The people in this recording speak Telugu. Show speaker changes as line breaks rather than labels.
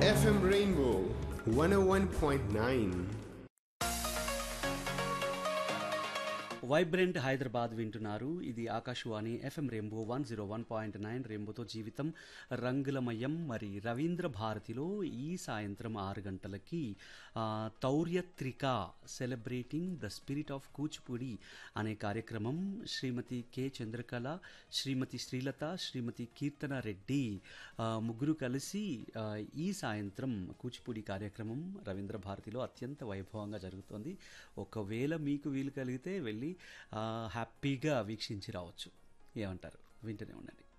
FM Rainbow 101.9.
వైబ్రెంట్ హైదరాబాద్ వింటున్నారు ఇది Akashvani FM rainbow one zero one point nine రెయిన్బోతో జీవితం రంగులమయం మరి రవీంద్ర భారతిలో ఈ సాయంత్రం ఆరు గంటలకి ఆ, Tauryatrika celebrating the spirit of Kuchipudi అనే కార్యక్రమం శ్రీమతి కె చంద్రకళ శ్రీమతి శ్రీలత శ్రీమతి కీర్తన రెడ్డి ఆ, ముగ్గురు కలిసి ఆ, ఈ సాయంత్రం కూచిపూడి కార్యక్రమం రవీంద్ర భారతిలో అత్యంత వైభవంగా జరుగుతోంది ఒకవేళ మీకు వీలు కలిగితే వెళ్ళి ఆ, హ్యాపీగా వీక్షించి రావచ్చు ఏమంటారు వింటూనే ఉండండి